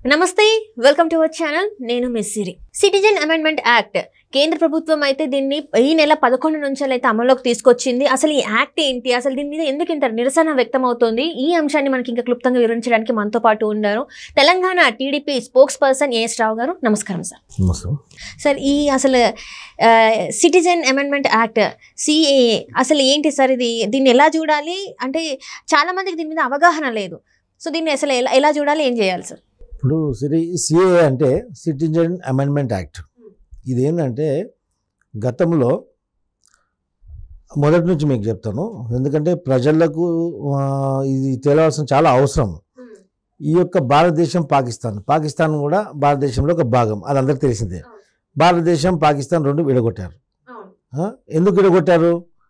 నమస్తే welcome to our channel నేను miss Siri citizen amendment act కేంద్ర ప్రభుత్వం అయితే దీన్ని ఈ నెల పదకొండు నుంచి అయితే అమల్లోకి తీసుకొచ్చింది అసలు ఈ యాక్ట్ ఏంటి అసలు దీని మీద ఎందుకు ఇంత నిరసన వ్యక్తం అవుతోంది ఈ అంశాన్ని మనకి ఇంకా క్లుప్తంగా వివరించడానికి మనతో పాటు ఉన్నారు Telangana TDP spokesperson AS Rao garu నమస్కారం సార్ నమస్తే సార్ ఈ అసలు సిటిజన్ అమెండ్మెంట్ యాక్ట్ సిఏఏ అసలు ఏంటి సార్ ఇది దీన్ని ఎలా చూడాలి అంటే చాలా మందికి దీని మీద అవగాహన లేదు సో దీన్ని అసలు ఎలా ఎలా చూడాలి ఏం చేయాలి సార్ ఇప్పుడు సిరి సిఏ అంటే సిటిజన్ అమెండ్మెంట్ యాక్ట్ ఇది ఏంటంటే గతంలో మొదటి నుంచి మీకు చెప్తాను ఎందుకంటే ప్రజలకు ఆ, ఇది తెలియాల్సిన చాలా అవసరం ఈ యొక్క భారతదేశం పాకిస్తాన్ పాకిస్తాన్ కూడా భారతదేశంలో ఒక భాగం అది అందరికీ తెలిసిందే భారతదేశం పాకిస్తాన్ రెండు విడగొట్టారు ఆ? ఎందుకు విడగొట్టారు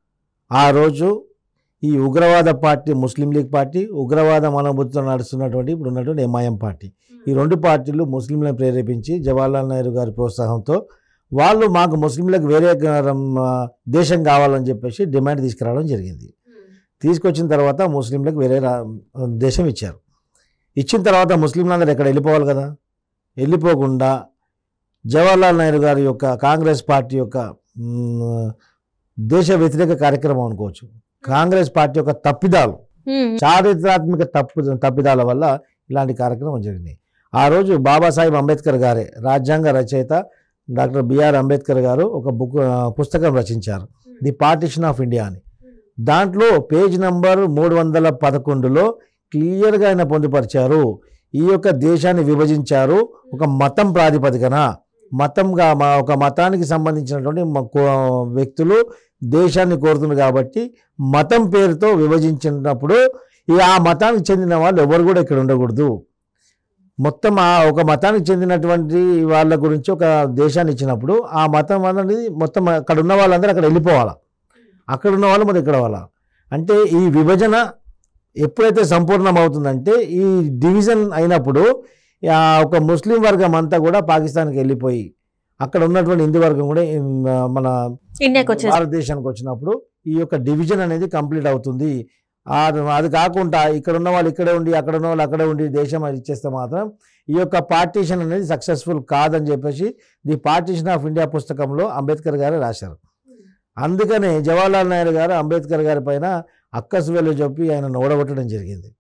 ఆ రోజు ఈ ఉగ్రవాద పార్టీ ముస్లిం లీగ్ పార్టీ ఉగ్రవాద మనోభూతితో నడుస్తున్నటువంటి ఇప్పుడు ఉన్నటువంటి ఎంఐఎం పార్టీ ఈ రెండు పార్టీలు ముస్లింలను ప్రేరేపించి జవహర్లాల్ నెహ్రూ గారి ప్రోత్సాహంతో వాళ్ళు మాకు ముస్లింలకు వేరే గరం, ఆ, దేశం కావాలని చెప్పేసి డిమాండ్ తీసుకురావడం జరిగింది తీసుకొచ్చిన తర్వాత ముస్లింలకు వేరే రా దేశం ఇచ్చారు ఇచ్చిన తర్వాత ముస్లింలందరూ ఎక్కడ వెళ్ళిపోవాలి కదా వెళ్ళిపోకుండా జవహర్లాల్ నెహ్రూ గారి యొక్క కాంగ్రెస్ పార్టీ యొక్క మ్, దేశ వ్యతిరేక కార్యక్రమం అనుకోవచ్చు కాంగ్రెస్ పార్టీ యొక్క తప్పిదాలు చారిత్రాత్మక తప్పు తప్పిదాల వల్ల ఇలాంటి కార్యక్రమం జరిగింది ఆ రోజు బాబాసాహెబ్ అంబేద్కర్ గారే రాజ్యాంగ రచయిత డాక్టర్ బిఆర్ అంబేద్కర్ గారు ఒక బుక్ ఆ, పుస్తకం రచించారు ది పార్టిషన్ ఆఫ్ ఇండియా అని దాంట్లో పేజ్ నంబర్ మూడు వందల పదకొండులో క్లియర్గా ఆయన పొందుపరిచారు ఈ యొక్క దేశాన్ని విభజించారు ఒక మతం ప్రాతిపదికన మతంగా మా ఒక మతానికి సంబంధించినటువంటి మ- కో- వ్యక్తులు దేశాన్ని కోరుతున్నారు కాబట్టి మతం పేరుతో విభజించినప్పుడు ఈ ఆ మతానికి చెందిన వాళ్ళు ఎవరు కూడా ఇక్కడ ఉండకూడదు మొత్తం ఆ ఒక మతానికి చెందినటువంటి వాళ్ళ గురించి ఒక దేశాన్ని ఇచ్చినప్పుడు ఆ మతం అనేది మొత్తం అక్కడ ఉన్న వాళ్ళందరూ అక్కడ వెళ్ళిపోవాలా అక్కడ ఉన్న వాళ్ళు మరి ఇక్కడ వాళ్ళ అంటే ఈ విభజన ఎప్పుడైతే సంపూర్ణం అవుతుందంటే ఈ డివిజన్ అయినప్పుడు ఆ ఒక ముస్లిం వర్గం అంతా కూడా పాకిస్తాన్కి వెళ్ళిపోయి అక్కడ ఉన్నటువంటి హిందూ వర్గం కూడా ఇన్, మన ఇండియాకి వచ్చేసి భారతదేశానికి వచ్చినప్పుడు ఈ యొక్క డివిజన్ అనేది కంప్లీట్ అవుతుంది ఆ- అది కాకుండా ఇక్కడ ఉన్న వాళ్ళు ఇక్కడే ఉండి అక్కడ ఉన్న వాళ్ళు అక్కడే ఉండి దేశం అది ఇచ్చేస్తే మాత్రం ఈ యొక్క పార్టీషన్ అనేది సక్సెస్ఫుల్ కాదని చెప్పేసి ది పార్టీషన్ ఆఫ్ ఇండియా పుస్తకంలో అంబేద్కర్ గారు రాశారు అందుకనే జవహర్లాల్ నెహ్రూ గారు అంబేద్కర్ గారి పైన అక్కసు వెళ్ళు చెప్పి ఆయన ఓడగొట్టడం జరిగింది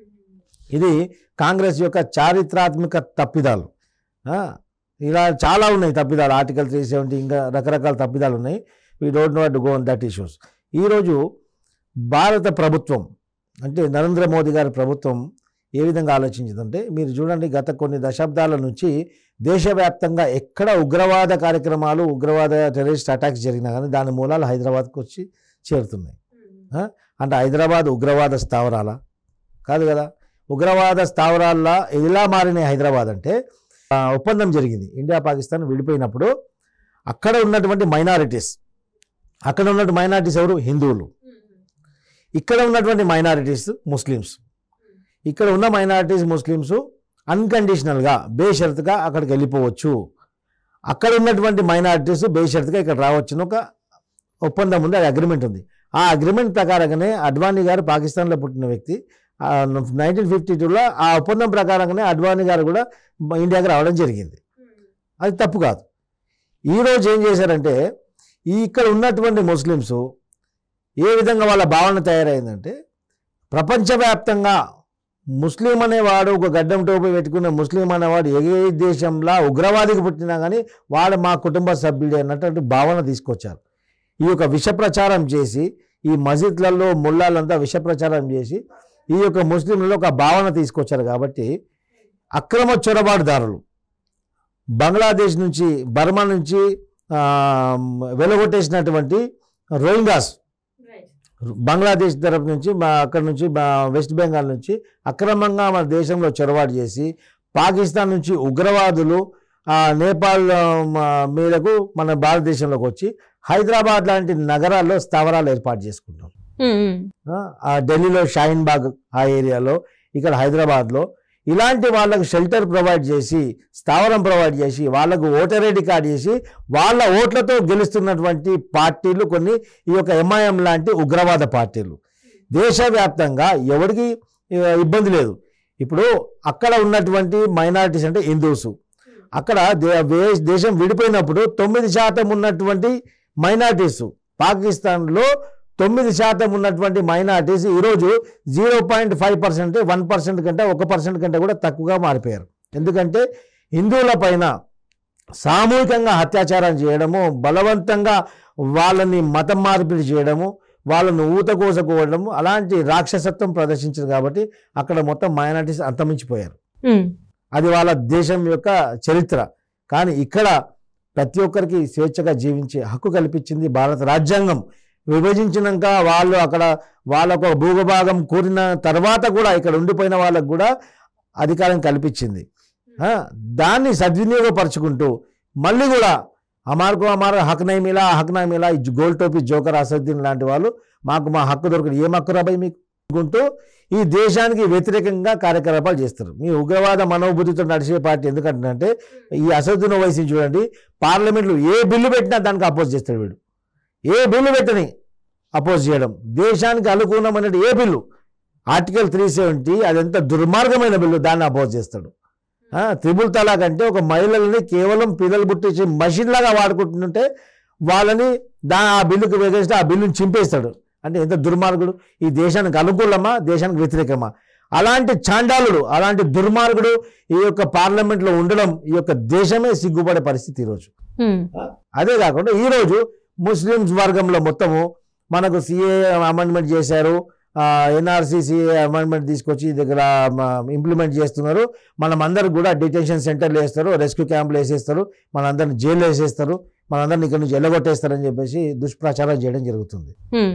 ఇది కాంగ్రెస్ యొక్క చారిత్రాత్మక తప్పిదాలు ఆ, ఇలా చాలా ఉన్నాయి తప్పిదాలు ఆర్టికల్ త్రీ సెవెంటీ ఇంకా రకరకాల తప్పిదాలు ఉన్నాయి we don't know to go on that issues ఈరోజు భారత ప్రభుత్వం అంటే నరేంద్ర మోదీ గారి ప్రభుత్వం ఏ విధంగా ఆలోచించిందంటే మీరు చూడండి గత కొన్ని దశాబ్దాల నుంచి దేశవ్యాప్తంగా ఎక్కడ ఉగ్రవాద కార్యక్రమాలు ఉగ్రవాద టెర్రరిస్ట్ అటాక్స్ జరిగినా కానీ దాని మూలాలు హైదరాబాద్కు వచ్చి చేరుతున్నాయి అంటే హైదరాబాద్ ఉగ్రవాద స్థావరాల కాదు కదా ఉగ్రవాద స్థావరాల్లో ఎలా మారినాయి హైదరాబాద్ అంటే ఆ, ఒప్పందం జరిగింది ఇండియా పాకిస్తాన్ విడిపోయినప్పుడు అక్కడ ఉన్నటువంటి మైనారిటీస్ అక్కడ ఉన్నటువంటి మైనారిటీస్ ఎవరు హిందువులు ఇక్కడ ఉన్నటువంటి మైనారిటీస్ ముస్లిమ్స్ ఇక్కడ ఉన్న మైనారిటీస్ ముస్లిమ్స్ అన్కండిషనల్గా బేషరతుగా అక్కడికి వెళ్ళిపోవచ్చు అక్కడ ఉన్నటువంటి మైనారిటీస్ బేషరతుగా ఇక్కడ రావచ్చు అని ఒక ఒప్పందం ఉంది అది అగ్రిమెంట్ ఉంది ఆ అగ్రిమెంట్ ప్రకారంగానే అడ్వానీ గారు పాకిస్తాన్లో పుట్టిన వ్యక్తి నైన్టీన్ ఫిఫ్టీ టూలో ఆ ఒప్పందం ప్రకారంగానే అడ్వానీ గారు కూడా ఇండియాకి రావడం జరిగింది అది తప్పు కాదు ఈరోజు ఏం చేశారంటే ఈ ఇక్కడ ఉన్నటువంటి ముస్లిమ్స్ ఏ విధంగా వాళ్ళ భావన తయారైందంటే ప్రపంచవ్యాప్తంగా ముస్లిం అనేవాడు ఒక గడ్డం టోపీ పెట్టుకున్న ముస్లిం అనేవాడు ఏ దేశంలో ఉగ్రవాదికి పుట్టినా కానీ వాడు మా కుటుంబ సభ్యుడే అన్నటువంటి భావన తీసుకొచ్చారు ఈ యొక్క విష ప్రచారం చేసి ఈ మసీద్లలో ముళ్ళాలంతా విష ప్రచారం చేసి ఈ యొక్క ముస్లింలలో ఒక భావన తీసుకొచ్చారు కాబట్టి అక్రమ చొరబాటుదారులు బంగ్లాదేశ్ నుంచి బర్మా నుంచి ఆ, వెలగొట్టేసినటువంటి రోహింగాస్ బంగ్లాదేశ్ తరపు నుంచి మా అక్కడ నుంచి మా వెస్ట్ బెంగాల్ నుంచి అక్రమంగా మన దేశంలో చొరబాటు చేసి పాకిస్తాన్ నుంచి ఉగ్రవాదులు ఆ, నేపాల్ ఆ, మా- మీదకు మన భారతదేశంలోకి వచ్చి హైదరాబాద్ లాంటి నగరాల్లో స్థావరాలు ఏర్పాటు చేసుకుంటాం ఆ, ఆ ఢిల్లీలో షాహీన్ బాగ్ ఆ ఏరియాలో ఇక్కడ హైదరాబాద్లో ఇలాంటి వాళ్ళకు షెల్టర్ ప్రొవైడ్ చేసి స్థావరం ప్రొవైడ్ చేసి వాళ్ళకు ఓటర్ ఐడి కార్డు చేసి వాళ్ళ ఓట్లతో గెలుస్తున్నటువంటి పార్టీలు కొన్ని ఈ యొక్క ఎంఐఎం లాంటి ఉగ్రవాద పార్టీలు దేశవ్యాప్తంగా ఎవరికి ఆ, ఇబ్బంది లేదు ఇప్పుడు అక్కడ ఉన్నటువంటి మైనారిటీస్ అంటే హిందూస్ అక్కడ దే- వే- దేశం విడిపోయినప్పుడు తొమ్మిది శాతం ఉన్నటువంటి మైనారిటీస్ పాకిస్తాన్లో తొమ్మిది శాతం ఉన్నటువంటి మైనారిటీస్ ఈరోజు zero point five percent one percent కంటే ఒక పర్సెంట్ కంటే కూడా తక్కువగా మారిపోయారు ఎందుకంటే హిందువుల పైన సామూహికంగా అత్యాచారం చేయడము బలవంతంగా వాళ్ళని మతం మార్పిడి చేయడము వాళ్ళను ఊతకోసకోవడము అలాంటి రాక్షసత్వం ప్రదర్శించారు కాబట్టి అక్కడ మొత్తం మైనారిటీస్ అంతమించిపోయారు ఉమ్, అది వాళ్ళ దేశం యొక్క చరిత్ర కానీ ఇక్కడ ప్రతి ఒక్కరికి స్వేచ్ఛగా జీవించే హక్కు కల్పించింది భారత రాజ్యాంగం విభజించినాక వాళ్ళు అక్కడ వాళ్ళకు ఒక భూభాగం కోరిన తర్వాత కూడా ఇక్కడ ఉండిపోయిన వాళ్ళకు కూడా అధికారం కల్పించింది ఆ, దాన్ని సద్వినియోగపరుచుకుంటూ మళ్ళీ కూడా అమార్కు అమార్ హక్ నై మిలా హక్ నై మిలా ఈ గోల్ టోపీ జోకర్ అసదుద్దీన్ లాంటి వాళ్ళు మాకు మా హక్కు దొరకదు ఏం హక్కు రాబాయి మీకు అనుకుంటూ ఈ దేశానికి వ్యతిరేకంగా కార్యకలాపాలు చేస్తారు మీ ఉగ్రవాద మనోబుద్ధితో నడిచే పార్టీ ఎందుకంటే ఈ అసదుద్దీన్ ఓవైసీని చూడండి పార్లమెంట్లో ఏ బిల్లు పెట్టినా దానికి అపోజ్ చేస్తాడు వీడు ఏ బిల్లు పెట్టని అపోజ్ చేయడం దేశానికి అనుకూలమైన ఏ బిల్లు ఆర్టికల్ త్రీ సెవెంటీ అదెంత దుర్మార్గమైన బిల్లు దాన్ని అపోజ్ చేస్తాడు ఆ, త్రిబుల్ తలాక్ అంటే ఒక మహిళల్ని కేవలం పిల్లలు పుట్టించి మషిన్ లాగా వాడుకుంటుంటే వాళ్ళని దా ఆ బిల్లుకు వేగేస్తే ఆ బిల్లుని చింపేస్తాడు అంటే ఎంత దుర్మార్గుడు ఈ దేశానికి అనుకూలమా దేశానికి వ్యతిరేకమా అలాంటి చాండాలుడు అలాంటి దుర్మార్గుడు ఈ యొక్క పార్లమెంట్లో ఉండడం ఈ యొక్క దేశమే సిగ్గుపడే పరిస్థితి ఈరోజు ఉమ్, అదే కాకుండా ఈరోజు ముస్లిమ్స్ వర్గంలో మొత్తము మనకు సిఏ అమెండ్మెంట్ చేశారు ఎన్ఆర్సీ సిఏ అమెండ్మెంట్ తీసుకొచ్చి దగ్గర ఇంప్లిమెంట్ చేస్తున్నారు మనం అందరికి కూడా డిటెన్షన్ సెంటర్లు వేస్తారు రెస్క్యూ క్యాంపులు వేసేస్తారు మనందరిని జైలు వేసేస్తారు మనందరిని ఇక్కడ నుంచి ఎల్లగొట్టేస్తారని చెప్పేసి దుష్ప్రచారం చేయడం జరుగుతుంది ఉమ్,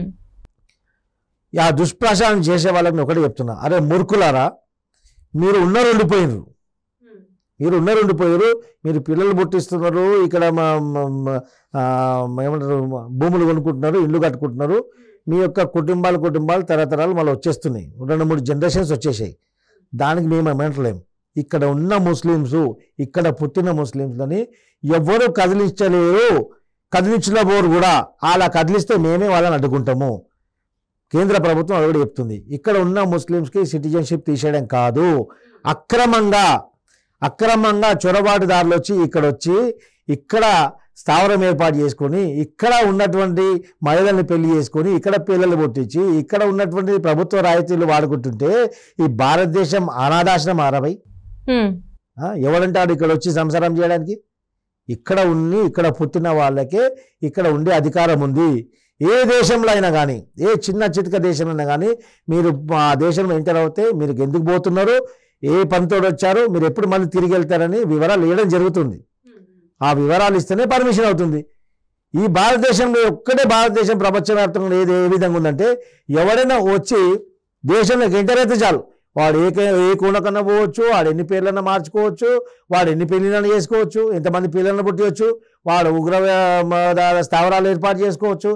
ఆ దుష్ప్రచారం చేసే వాళ్ళని ఒకటే చెప్తున్నా అరే మూర్ఖులారా మీరు ఉన్నారు ఉండిపోయినరు మీరు ఉన్నారు ఉండిపోయారు మీరు పిల్లలు పుట్టిస్తున్నారు ఇక్కడ మా- మా- మా- ఆ, ఏమంటారు భూములు కొనుక్కుంటున్నారు ఇల్లు కట్టుకుంటున్నారు మీ యొక్క కుటుంబాలు కుటుంబాలు తరతరాలు మళ్ళీ వచ్చేస్తున్నాయి రెండు మూడు జనరేషన్స్ వచ్చేసాయి దానికి మేము ఏమంటలేం ఇక్కడ ఉన్న ముస్లిమ్స్ ఇక్కడ పుట్టిన ముస్లిమ్స్లని ఎవరు కదిలించలేరు కదిలించలేబోరు కూడా అలా కదిలిస్తే మేమే వాళ్ళని అడ్డుకుంటాము కేంద్ర ప్రభుత్వం అది కూడా చెప్తుంది ఇక్కడ ఉన్న ముస్లిమ్స్కి సిటిజన్షిప్ తీసేయడం కాదు అక్రమంగా అక్రమంగా చొరబాటుదారులు వచ్చి ఇక్కడ వచ్చి ఇక్కడ స్థావరం ఏర్పాటు చేసుకొని ఇక్కడ ఉన్నటువంటి మహిళల్ని పెళ్లి చేసుకొని ఇక్కడ పిల్లలు పుట్టించి ఇక్కడ ఉన్నటువంటి ప్రభుత్వ రాయితీలు వాడుకుంటుంటే ఈ భారతదేశం అనాథాశ్రమం ఆరవై ఉమ్, ఆ, ఎవడంటాడు ఇక్కడ వచ్చి సంసారం చేయడానికి ఇక్కడ ఉండి ఇక్కడ పుట్టిన వాళ్ళకే ఇక్కడ ఉండే అధికారం ఉంది ఏ దేశంలో అయినా కానీ ఏ చిన్న చితక దేశంలో అయినా కానీ మీరు ఆ దేశంలో ఎంటర్ అవుతే మీరు ఎందుకు పోతున్నారు ఏ పనితోడు వచ్చారు మీరు ఎప్పుడు మళ్ళీ తిరిగి వెళ్తారని వివరాలు ఇవ్వడం జరుగుతుంది ఆ వివరాలు ఇస్తేనే పర్మిషన్ అవుతుంది ఈ భారతదేశంలో ఒక్కటే భారతదేశం ప్రపంచవ్యాప్తంగా ఏది ఏ విధంగా ఉందంటే ఎవడైనా వచ్చి దేశంలోకి ఎంటర్ అయితే చాలు వాడు ఏ కే- ఏ కోణకన్నా పోవచ్చు వాడు ఎన్ని పేర్లన్నా మార్చుకోవచ్చు వాడు ఎన్ని పెళ్ళిళ్ళని చేసుకోవచ్చు ఎంతమంది పిల్లలను పుట్టవచ్చు వాడు ఉగ్ర మ- స్థావరాలు ఏర్పాటు చేసుకోవచ్చు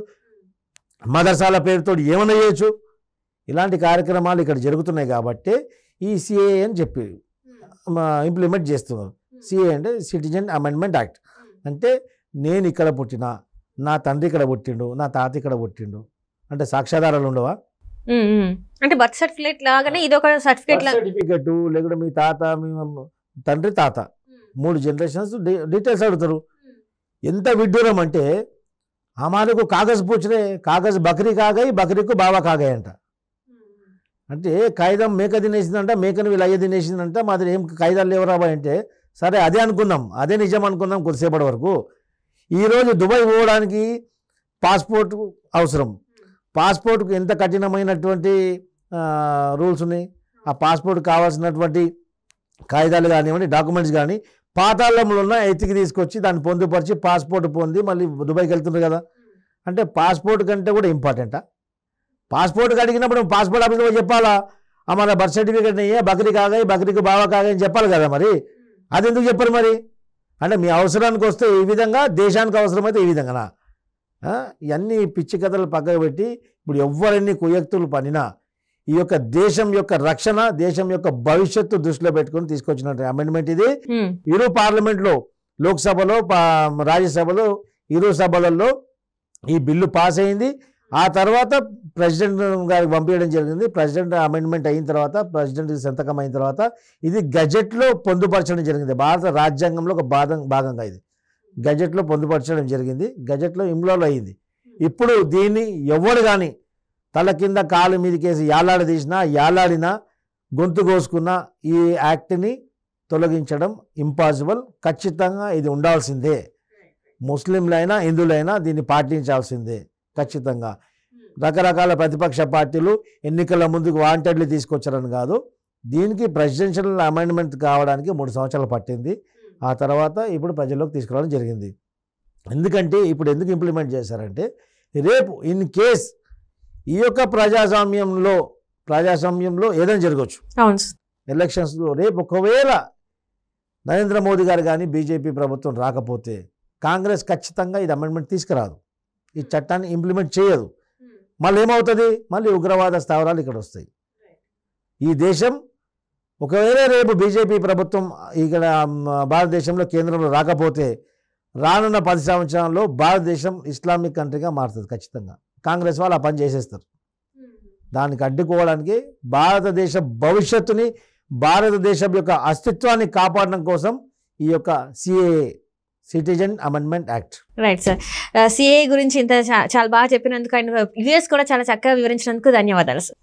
మదర్సాల పేరుతో ఏమైనా చేయొచ్చు ఇలాంటి కార్యక్రమాలు ఇక్కడ జరుగుతున్నాయి కాబట్టి ఈ సిఏ అని చెప్పి ఇంప్లిమెంట్ చేస్తున్నారు సిఏ అంటే సిటిజన్ అమెండ్మెంట్ యాక్ట్ అంటే నేను ఇక్కడ పుట్టిన నా తండ్రి ఇక్కడ పుట్టిండు నా తాత ఇక్కడ పుట్టిండు అంటే సాక్ష్యాధారాలు ఉండవా ఉమ్, ఉమ్. అంటే బర్త్ సర్టిఫికేట్ లాగానే ఇది ఒక సర్టిఫికేట్ లా సర్టిఫికెట్ లేకుంటే మీ తాత మీ అమ్మ- తండ్రి తాత మూడు జనరేషన్స్ డీటెయిల్స్ అడుగుతారు ఎంత విడ్డూరం అంటే హమారకు కాగజ్ పూచరే కాగజ్ బకరీ కాగాయి బకరీకు బావా కాగాయి అంట అంటే కాగితం మేక తినేసిందంట మేకను వీళ్ళు అయ్య తినేసిందంట మాది ఏం కాగితాలు లేవరా బాయ్ అంటే సరే అదే అనుకుందాం అదే నిజం అనుకుందాం కొద్దిసేపటి వరకు ఈరోజు దుబాయ్ పోవడానికి పాస్పోర్ట్ అవసరం పాస్పోర్ట్కు ఎంత కఠినమైనటువంటి రూల్స్ ఉన్నాయి ఆ పాస్పోర్ట్ కావాల్సినటువంటి కాగితాలు కానివ్వండి డాక్యుమెంట్స్ కానీ పాతాళంలో ఉన్న ఎత్తికి తీసుకొచ్చి దాన్ని పొందుపరిచి పాస్పోర్ట్ పొంది మళ్ళీ దుబాయ్కి వెళ్తున్నారు కదా అంటే పాస్పోర్ట్ కంటే కూడా ఇంపార్టెంటా పాస్పోర్ట్ అడిగినప్పుడు పాస్పోర్ట్ ఆఫీస్లో పోయి చెప్పాలా ఆ మన బర్త్ సర్టిఫికేట్ ఏ బకరీ కాగాయి బకరీకి బావ కాగాయి అని చెప్పాలి కదా మరి అది ఎందుకు చెప్పరు మరి అంటే మీ అవసరానికి వస్తే ఈ విధంగా దేశానికి అవసరమైతే ఈ విధంగానా ఆ? ఇవన్నీ పిచ్చి కథలు పక్కకు పెట్టి ఇప్పుడు ఎవరెన్ని కుయక్తులు పనినా ఈ యొక్క దేశం యొక్క రక్షణ దేశం యొక్క భవిష్యత్తు దృష్టిలో పెట్టుకొని తీసుకొచ్చినటువంటి అమెండ్మెంట్ ఇది ఉమ్, ఇరు పార్లమెంట్లో లోక్సభలో పా- రాజ్యసభలో ఇరు సభలలో ఈ బిల్లు పాస్ అయింది ఆ తర్వాత ప్రెసిడెంట్ గారికి పంపించడం జరిగింది ప్రెసిడెంట్ అమెండ్మెంట్ అయిన తర్వాత ప్రెసిడెంట్ సంతకం అయిన తర్వాత ఇది గజెట్లో పొందుపరచడం జరిగింది భారత రాజ్యాంగంలో ఒక భాగం భాగంగా ఇది గజెట్లో పొందుపరచడం జరిగింది గజెట్లో ఇమ్లోలో అయింది ఇప్పుడు దీన్ని ఎవడు కానీ తల కింద కాలు మీదకేసి యాలాడ తీసినా యాలాడినా గొంతు కోసుకున్న ఈ యాక్ట్ని తొలగించడం ఇంపాసిబుల్ ఖచ్చితంగా ఇది ఉండాల్సిందే ముస్లింలైనా హిందువులైనా దీన్ని పాటించాల్సిందే ఖచ్చితంగా రకరకాల ప్రతిపక్ష పార్టీలు ఎన్నికల ముందుకు వాంటెడ్లు తీసుకొచ్చారని కాదు దీనికి ప్రెసిడెన్షియల్ అమెండ్మెంట్ కావడానికి మూడు సంవత్సరాలు పట్టింది ఆ తర్వాత ఇప్పుడు ప్రజల్లోకి తీసుకురావడం జరిగింది ఎందుకంటే ఇప్పుడు ఎందుకు ఇంప్లిమెంట్ చేశారంటే రేపు ఇన్ కేస్ ఈ యొక్క ప్రజాస్వామ్యంలో ప్రజాస్వామ్యంలో ఏదైనా జరగవచ్చు అవును సార్. ఎలక్షన్స్లో రేపు ఒకవేళ నరేంద్ర మోదీ గారు కానీ బీజేపీ ప్రభుత్వం రాకపోతే కాంగ్రెస్ ఖచ్చితంగా ఇది అమెండ్మెంట్ తీసుకురాదు ఈ చట్టాన్ని ఇంప్లిమెంట్ చేయదు మళ్ళీ ఏమవుతుంది మళ్ళీ ఉగ్రవాద స్థావరాలు ఇక్కడ వస్తాయి ఈ దేశం ఒకవేళ రేపు బీజేపీ ప్రభుత్వం ఇక్కడ మ్, భారతదేశంలో కేంద్రంలో రాకపోతే రానున్న పది సంవత్సరాల్లో భారతదేశం ఇస్లామిక్ కంట్రీగా మారుతుంది ఖచ్చితంగా కాంగ్రెస్ వాళ్ళు ఆ పని చేసేస్తారు దానికి అడ్డుకోవడానికి భారతదేశ భవిష్యత్తుని భారతదేశం యొక్క అస్తిత్వాన్ని కాపాడడం కోసం ఈ యొక్క CA citizen amendment act right sir CA గురించి ఇంత చా- చాలా బాగా చెప్పినందుకు అండ్ యుఎస్ కూడా చాలా చక్కగా వివరించినందుకు ధన్యవాదాలు సార్